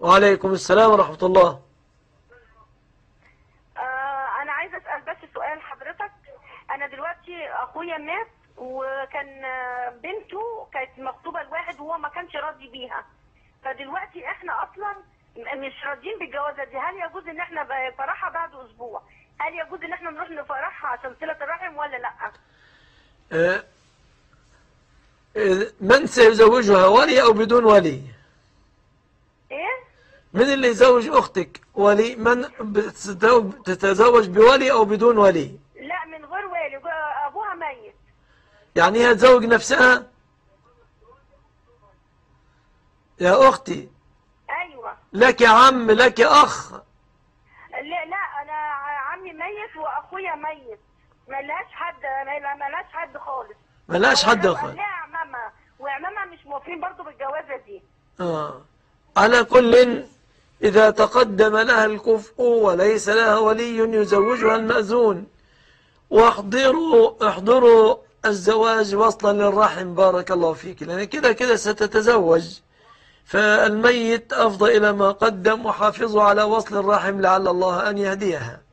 وعليكم السلام ورحمة الله آه انا عايزه اسال بس سؤال حضرتك انا دلوقتي اخويا مات وكان آه، بنته كانت مخطوبه لواحد وهو ما كانش راضي بيها فدلوقتي احنا اصلا م- مش راضيين بالجوازه دي هل يجوز ان احنا ب- فرحها بعد اسبوع هل يجوز ان احنا نروح نفرحها عشان صله الرحم ولا لا آه، آه، من سيزوجها ولي أو بدون ولي ايه من اللي يزوج أختك ولي من بتتزوج- تتزوج بولي أو بدون ولي لا من غير والي جو- ابوها ميت يعني هي تزوج نفسها يا أختي ايوه لك عم لك أخ لا لا انا عمي ميت واخويا ميت ملهاش حد ملهاش حد خالص ملاش حد لها أخر عمامة وعمامة مش موافقين برضو بالجوازة دي آه. على كل إذا تقدم لها الكفء وليس لها ولي يزوجها المأذون واحضروا احضروا الزواج وصلا للرحم بارك الله فيك لأن كده كده ستتزوج فالميت أفضى إلى ما قدم وحافظوا على وصل الرحم لعل الله أن يهديها